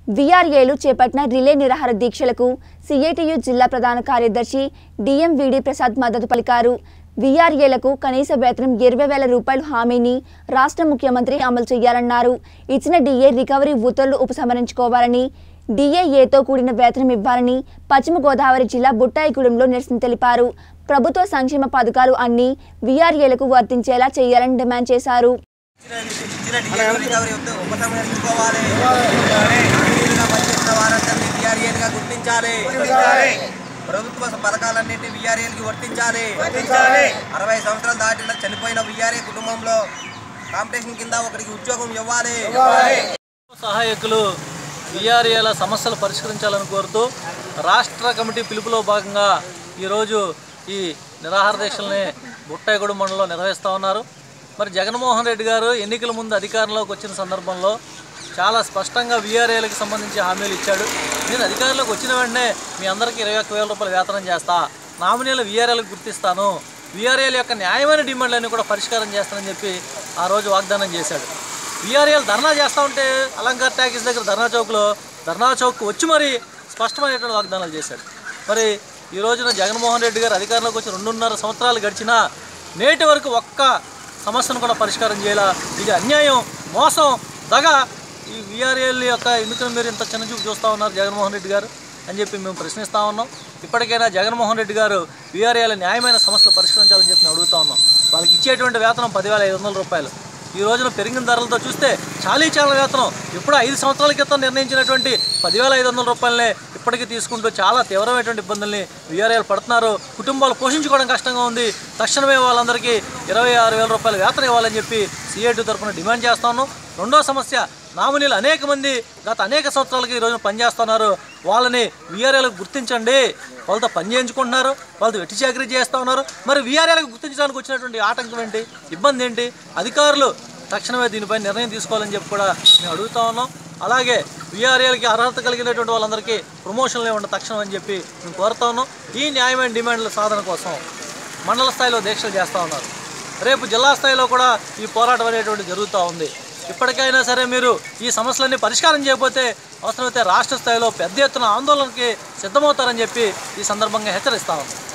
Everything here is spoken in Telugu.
వీఆర్ఏలు చేపట్టిన రిలే నిరాహార దీక్షలకు సిఐటియు జిల్లా ప్రధాన కార్యదర్శి డిఎంవిడి ప్రసాద్ మద్దతు పలికారు వీఆర్ఏలకు కనీస వేతనం ఇరవై వేల రూపాయల హామీని రాష్ట్ర ముఖ్యమంత్రి అమలు చేయాలన్నారు ఇచ్చిన డిఏ రికవరీ ఉత్తర్వులు ఉపసంహరించుకోవాలని డిఏఏతో కూడిన వేతనం ఇవ్వాలని పశ్చిమ గోదావరి జిల్లా బుట్టాయిగూడెంలో నిరసన తెలిపారు ప్రభుత్వ సంక్షేమ పథకాలు అన్ని వీఆర్ఏలకు వర్తించేలా చేయాలని డిమాండ్ చేశారు ఇచ్చిన డిఎల్ రికవరీ ఉప- ఉపసంహరించుకోవాలి హామీలుగా పనిచేసిన వారందరినీ విఆర్ఏలుగా గుర్తించాలి ప్రభుత్వ పథకాలన్నింటినీ విఆర్ఏలకి వర్తించాలి అరవై సంవత్సరాలు దాటిన చనిపోయిన విఆర్ఏ కుటుంబంలో కాంపిటీషన్ కింద ఒకరికి ఉద్యోగం ఇవ్వాలి సహాయకులు విఆర్ఏల సమస్యలు పరిష్కరించాలని కోరుతూ రాష్ట్ర కమిటీ పిలుపులో భాగంగా ఈరోజు ఈ నిరాహార దీక్షల్ని బుట్టాయిగూడెం మండలంలో నిర్వహిస్తూ ఉన్నారు మరి జగన్మోహన్ రెడ్డి గారు ఎన్నికల ముందు అధికారంలోకి వచ్చిన సందర్భంలో చాలా స్పష్టంగా వీఆర్ఏలకు సంబంధించి హామీలు ఇచ్చాడు నేను అధికారంలోకి వచ్చిన వెంటనే మీ అందరికీ ఇరవై ఒక్క వేల రూపాయలు వేతనం చేస్తా నామినీలు వీఆర్ఏలకు గుర్తిస్తాను వీఆర్ఏల యొక్క న్యాయమైన డిమాండ్లన్నీ కూడా పరిష్కారం చేస్తానని చెప్పి ఆ రోజు వాగ్దానం చేశాడు వీఆర్ఏలు ధర్నా చేస్తూ ఉంటే అలంకార్ ట్యాకీస్ దగ్గర ధర్నా చౌక్లో ధర్నా చౌక్ వచ్చి మరి స్పష్టమైనటువంటి వాగ్దానాలు చేశాడు మరి ఈ రోజున జగన్మోహన్ రెడ్డి గారు అధికారంలోకి వచ్చి రెండున్నర సంవత్సరాలు గడిచినా నేటి వరకు ఒక్క సమస్యను కూడా పరిష్కారం చేయాల ఇది అన్యాయం మోసం దగ ఈ వీఆర్ఏల యొక్క ఎందుకని మీరు ఇంత చిన్న చూపు చూస్తూ ఉన్నారు జగన్మోహన్ రెడ్డి గారు అని చెప్పి మేము ప్రశ్నిస్తూ ఉన్నాం ఇప్పటికైనా జగన్మోహన్ రెడ్డి గారు వీఆర్ఏల న్యాయమైన సమస్యలు పరిష్కరించాలని చెప్పి మేము అడుగుతా ఉన్నాం వాళ్ళకి ఇచ్చేటువంటి వేతనం పదివేల ఐదు వందల రూపాయలు ఈ రోజున పెరిగిన ధరలతో చూస్తే చాలీ చాలా వేతనం ఇప్పుడు ఐదు సంవత్సరాల క్రితం నిర్ణయించినటువంటి పదివేల ఐదు వందల రూపాయలనే ఇప్పటికీ తీసుకుంటూ చాలా తీవ్రమైనటువంటి ఇబ్బందుల్ని వీఆర్ఏలు పడుతున్నారు కుటుంబాలు పోషించుకోవడం కష్టంగా ఉంది తక్షణమే వాళ్ళందరికీ ఇరవై ఆరు వేల రూపాయల వేతనం ఇవ్వాలని చెప్పి సిఐటి తరఫున డిమాండ్ చేస్తా ఉన్నాం రెండో సమస్య నామినీలు అనేక మంది గత అనేక సంవత్సరాలకి ఈ రోజున పనిచేస్తున్నారు వాళ్ళని వీఆర్ఏలకు గుర్తించండి వాళ్ళతో పని చేయించుకుంటున్నారు వాళ్ళతో వెట్టి చాకరీ చేస్తూ ఉన్నారు మరి వీఆర్ఏలకు గుర్తించడానికి వచ్చినటువంటి ఆటంకం ఏంటి ఇబ్బంది ఏంటి అధికారులు తక్షణమే దీనిపై నిర్ణయం తీసుకోవాలని చెప్పి కూడా మేము అడుగుతా ఉన్నాం అలాగే వీఆర్ఏలకి అర్హత కలిగినటువంటి వాళ్ళందరికీ ప్రమోషన్లు ఇవ్వండి తక్షణం అని చెప్పి మేము కోరుతా ఉన్నాం ఈ న్యాయమైన డిమాండ్ల సాధన కోసం మండల స్థాయిలో దీక్షలు చేస్తూ ఉన్నారు రేపు జిల్లా స్థాయిలో కూడా ఈ పోరాటం అనేటువంటి జరుగుతూ ఉంది ఇప్పటికైనా సరే మీరు ఈ సమస్యలన్నీ పరిష్కారం చేయకపోతే అవసరమైతే రాష్ట్ర స్థాయిలో పెద్ద ఎత్తున ఆందోళనకి సిద్ధమవుతారని చెప్పి ఈ సందర్భంగా హెచ్చరిస్తా ఉన్నాం